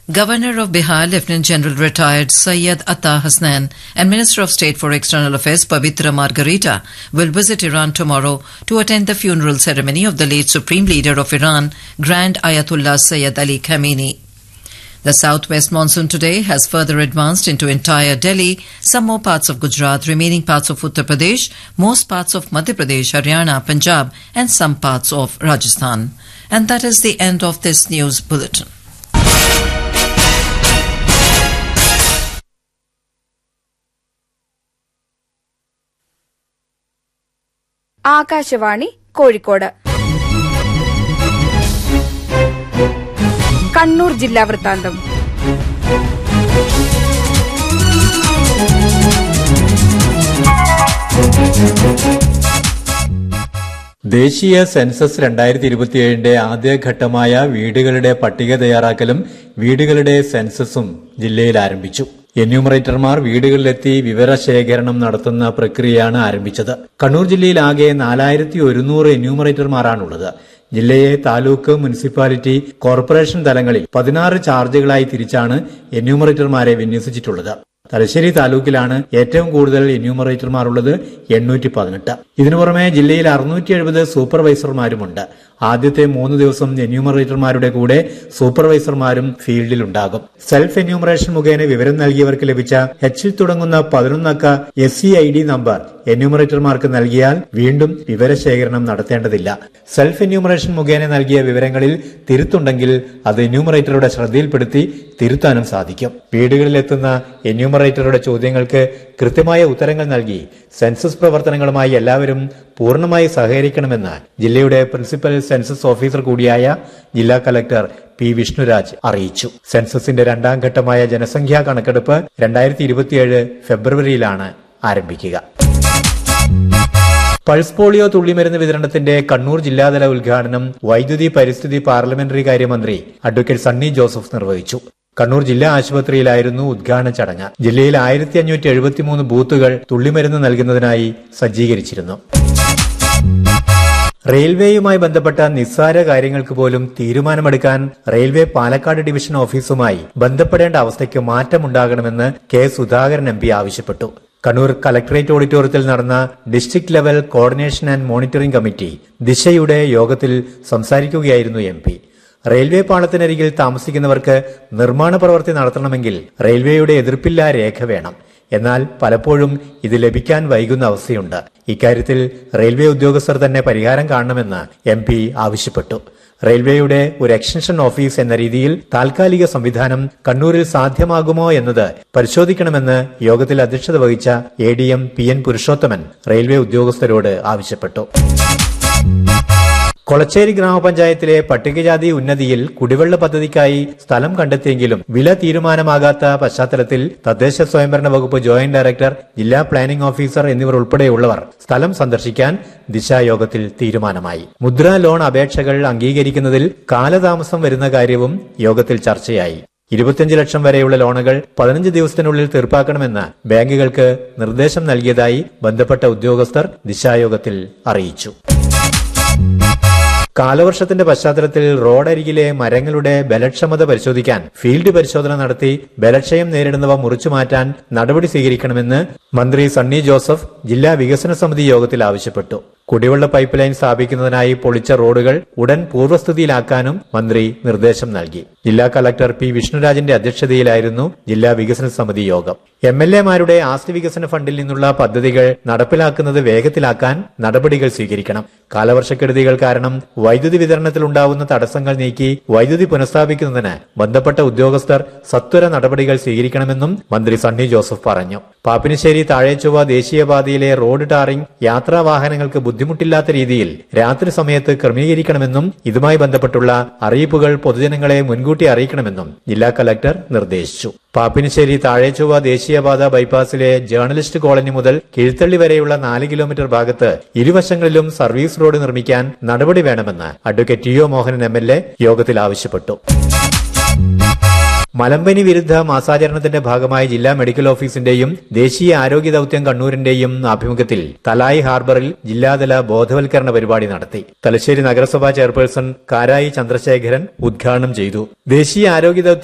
Governor of Bihar, Lieutenant General retired Syed Atta Hasnan, and Minister of State for External Affairs Pavitra Margarita will visit Iran tomorrow to attend the funeral ceremony of the late Supreme Leader of Iran, Grand Ayatollah Syed Ali Khamenei. The southwest monsoon today has further advanced into entire Delhi, some more parts of Gujarat, remaining parts of Uttar Pradesh, most parts of Madhya Pradesh, Haryana, Punjab, and some parts of Rajasthan. And that is the end of this news bulletin. Akashvani Kozhikode Kannur ജില്ലാ വൃത്താന്തം ദേശീയ census രണ്ടായിരത്തി ഇരുപത്തിയേഴിന്റെ ആദ്യഘട്ടമായ വീടുകളുടെ പട്ടിക തയ്യാറാക്കലും വീടുകളുടെ സെൻസസും ജില്ലയിൽ ആരംഭിച്ചു എന്യൂമറേറ്റർമാർ വീടുകളിലെത്തി വിവരശേഖരണം നടത്തുന്ന പ്രക്രിയയാണ് ആരംഭിച്ചത് കണ്ണൂർ ജില്ലയിൽ ആകെ നാലായിരത്തി ഒരുന്നൂറ് എന്യൂമറേറ്റർമാരാണുള്ളത് ജില്ലയെ താലൂക്ക് മുനിസിപ്പാലിറ്റി കോർപ്പറേഷൻ തലങ്ങളിൽ പതിനാറ് ചാർജുകളായി തിരിച്ചാണ് എന്യൂമറേറ്റർമാരെ വിന്യസിച്ചിട്ടുള്ളത് തലശ്ശേരി താലൂക്കിലാണ് ഏറ്റവും കൂടുതൽ എന്യൂമറേറ്റർമാർ ഉള്ളത് എണ്ണൂറ്റി പതിനെട്ട് ഇതിനു പുറമെ ജില്ലയിൽ അറുന്നൂറ്റി എഴുപത് സൂപ്പർവൈസർമാരുമുണ്ട് ആദ്യത്തെ മൂന്ന് ദിവസം എന്യൂമറേറ്റർമാരുടെ കൂടെ സൂപ്പർവൈസർമാരും ഫീൽഡിലുണ്ടാകും സെൽഫ് എന്യൂമറേഷൻ മുഖേന വിവരം നൽകിയവർക്ക് ലഭിച്ച എച്ചിൽ തുടങ്ങുന്ന പതിനൊന്നക്ക S C I D number എന്യൂമറേറ്റർമാർക്ക് നൽകിയാൽ വീണ്ടും വിവരശേഖരണം നടത്തേണ്ടതില്ല സെൽഫ് എന്യൂമറേഷൻ മുഖേന നൽകിയ വിവരങ്ങളിൽ തിരുത്തുണ്ടെങ്കിൽ അത് എന്യൂമറേറ്ററുടെ ശ്രദ്ധയിൽപ്പെടുത്തി തിരുത്താനും സാധിക്കും വീടുകളിലെത്തുന്ന എന്യൂമറേറ്ററുടെ ചോദ്യങ്ങൾക്ക് കൃത്യമായ ഉത്തരങ്ങൾ നൽകി സെൻസസ് പ്രവർത്തനങ്ങളുമായി എല്ലാവരും പൂർണ്ണമായി സഹകരിക്കണമെന്ന് ജില്ലയുടെ പ്രിൻസിപ്പൽ സെൻസസ് ഓഫീസർ കൂടിയായ ജില്ലാ കലക്ടർ പി വിഷ്ണുരാജ് അറിയിച്ചു സെൻസസിന്റെ രണ്ടാം ഘട്ടമായ ജനസംഖ്യാ കണക്കെടുപ്പ് രണ്ടായിരത്തി ഇരുപത്തിയേഴ് ഫെബ്രുവരിയിലാണ് ആരംഭിക്കുക പൾസ് പോളിയോ തുള്ളിമരുന്ന് വിതരണത്തിന്റെ കണ്ണൂർ ജില്ലാതല ഉദ്ഘാടനം വൈദ്യുതി പരിസ്ഥിതി പാർലമെന്ററി കാര്യമന്ത്രി അഡ്വക്കേറ്റ് സണ്ണി ജോസഫ് നിർവഹിച്ചു കണ്ണൂർ ജില്ലാ ആശുപത്രിയിലായിരുന്നു ഉദ്ഘാടന ചടങ്ങ് ജില്ലയിൽ ആയിരത്തി അഞ്ഞൂറ്റി എഴുപത്തിമൂന്ന് ബൂത്തുകൾ തുള്ളിമരുന്ന് നൽകുന്നതിനായി സജ്ജീകരിച്ചിരുന്നു റെയിൽവേയുമായി ബന്ധപ്പെട്ട നിസ്സാര കാര്യങ്ങൾക്ക് പോലും തീരുമാനമെടുക്കാൻ റെയിൽവേ പാലക്കാട് ഡിവിഷൻ ഓഫീസുമായി ബന്ധപ്പെടേണ്ട അവസ്ഥയ്ക്ക് മാറ്റമുണ്ടാകണമെന്ന് കെ സുധാകരൻ എം പി ആവശ്യപ്പെട്ടു കണ്ണൂർ കലക്ടറേറ്റ് ഓഡിറ്റോറിയത്തിൽ നടന്ന district level coordination and monitoring committee ദിശയുടെ യോഗത്തിൽ സംസാരിക്കുകയായിരുന്നു എം പി റെയിൽവേ പാളത്തിനരികിൽ താമസിക്കുന്നവർക്ക് നിർമ്മാണ പ്രവൃത്തി നടത്തണമെങ്കിൽ റെയിൽവേയുടെ എതിർപ്പില്ലാ രേഖ വേണം എന്നാൽ പലപ്പോഴും ഇത് ലഭിക്കാൻ വൈകുന്ന അവസ്ഥയുണ്ട് ഇക്കാര്യത്തിൽ റെയിൽവേ ഉദ്യോഗസ്ഥർ തന്നെ പരിഹാരം കാണണമെന്ന് എം പി ആവശ്യപ്പെട്ടു റെയിൽവേയുടെ ഒരു എക്സ്റ്റൻഷൻ ഓഫീസ് എന്ന രീതിയിൽ താൽക്കാലിക സംവിധാനം കണ്ണൂരിൽ സാധ്യമാകുമോ എന്നത് പരിശോധിക്കണമെന്ന് യോഗത്തിൽ അധ്യക്ഷത വഹിച്ച A D M P N Purushothaman railway ഉദ്യോഗസ്ഥരോട് ആവശ്യപ്പെട്ടു കൊളച്ചേരി ഗ്രാമപഞ്ചായത്തിലെ പട്ടികജാതി ഉന്നതിയിൽ കുടിവെള്ള പദ്ധതിക്കായി സ്ഥലം കണ്ടെത്തിയെങ്കിലും വില തീരുമാനമാകാത്ത പശ്ചാത്തലത്തിൽ തദ്ദേശ സ്വയംഭരണ വകുപ്പ് ജോയിന്റ് ഡയറക്ടർ ജില്ലാ പ്ലാനിംഗ് ഓഫീസർ എന്നിവർ ഉൾപ്പെടെയുള്ളവർ സ്ഥലം സന്ദർശിക്കാൻ ദിശായോഗത്തിൽ തീരുമാനമായി മുദ്രാ ലോൺ അപേക്ഷകൾ അംഗീകരിക്കുന്നതിൽ കാലതാമസം വരുന്ന കാര്യവും യോഗത്തിൽ ചർച്ചയായി ഇരുപത്തിയഞ്ച് ലക്ഷം വരെയുള്ള ലോണുകൾ പതിനഞ്ച് ദിവസത്തിനുള്ളിൽ തീർപ്പാക്കണമെന്ന് ബാങ്കുകൾക്ക് നിർദ്ദേശം നൽകിയതായി ബന്ധപ്പെട്ട ഉദ്യോഗസ്ഥർ ദിശായോഗത്തിൽ അറിയിച്ചു കാലവർഷത്തിന്റെ പശ്ചാത്തലത്തിൽ റോഡരികിലെ മരങ്ങളുടെ ബലക്ഷമത പരിശോധിക്കാൻ ഫീൽഡ് പരിശോധന നടത്തി ബലക്ഷയം നേരിടുന്നവ മുറിച്ചു മാറ്റാൻ നടപടി സ്വീകരിക്കണമെന്ന് മന്ത്രി സണ്ണി ജോസഫ് ജില്ലാ വികസന സമിതി യോഗത്തിൽ ആവശ്യപ്പെട്ടു കുടിവെള്ള പൈപ്പ് ലൈൻ സ്ഥാപിക്കുന്നതിനായി പൊളിച്ച റോഡുകൾ ഉടൻ പൂർവ്വസ്ഥിതിയിലാക്കാനും മന്ത്രി നിർദ്ദേശം നൽകി ജില്ലാ കളക്ടർ പി വിഷ്ണുരാജിന്റെ അധ്യക്ഷതയിലായിരുന്നു ജില്ലാ വികസന സമിതി യോഗം എം എൽ എമാരുടെ ആസ്തി വികസന ഫണ്ടിൽ നിന്നുള്ള പദ്ധതികൾ നടപ്പിലാക്കുന്നത് വേഗത്തിലാക്കാൻ നടപടികൾ സ്വീകരിക്കണം കാലവർഷക്കെടുതികൾ കാരണം വൈദ്യുതി വിതരണത്തിൽ ഉണ്ടാവുന്ന തടസ്സങ്ങൾ നീക്കി വൈദ്യുതി പുനഃസ്ഥാപിക്കുന്നതിന് ബന്ധപ്പെട്ട ഉദ്യോഗസ്ഥർ സത്വര നടപടികൾ സ്വീകരിക്കണമെന്നും മന്ത്രി സണ്ണി ജോസഫ് പറഞ്ഞു പാപ്പിനിശ്ശേരി താഴേച്ചൊവ്വ ദേശീയപാതയിലെ റോഡ് ടാറിംഗ് യാത്രാ വാഹനങ്ങൾക്ക് ബുദ്ധിമുട്ടില്ലാത്ത രീതിയിൽ രാത്രി സമയത്ത് ക്രമീകരിക്കണമെന്നും ഇതുമായി ബന്ധപ്പെട്ടുള്ള അറിയിപ്പുകൾ പൊതുജനങ്ങളെ മുൻകൂട്ടി അറിയിക്കണമെന്നും ജില്ലാ കലക്ടർ നിർദ്ദേശിച്ചു പാപ്പിനിശ്ശേരി താഴേച്ചൊവ്വ ദേശീയപാത ബൈപ്പാസിലെ ജേർണലിസ്റ്റ് കോളനി മുതൽ കിഴുത്തള്ളി വരെയുള്ള നാല് കിലോമീറ്റർ ഭാഗത്ത് ഇരുവശങ്ങളിലും സർവീസ് റോഡ് നിർമ്മിക്കാൻ നടപടി വേണമെന്ന് advocate T O Mohanan M L A യോഗത്തിൽ ആവശ്യപ്പെട്ടു മലമ്പനി വിരുദ്ധ മാസാചരണത്തിന്റെ ഭാഗമായി ജില്ലാ മെഡിക്കൽ ഓഫീസിന്റെയും ദേശീയ ആരോഗ്യ ദൌത്യം കണ്ണൂരിന്റെയും ആഭിമുഖ്യത്തിൽ തലായി ഹാർബറിൽ ജില്ലാതല ബോധവൽക്കരണ പരിപാടി നടത്തി തലശ്ശേരി നഗരസഭാ ചെയർപേഴ്സൺ കാരായി ചന്ദ്രശേഖരൻ ഉദ്ഘാടനം ചെയ്തു ദേശീയ ആരോഗ്യ ദൌത്യം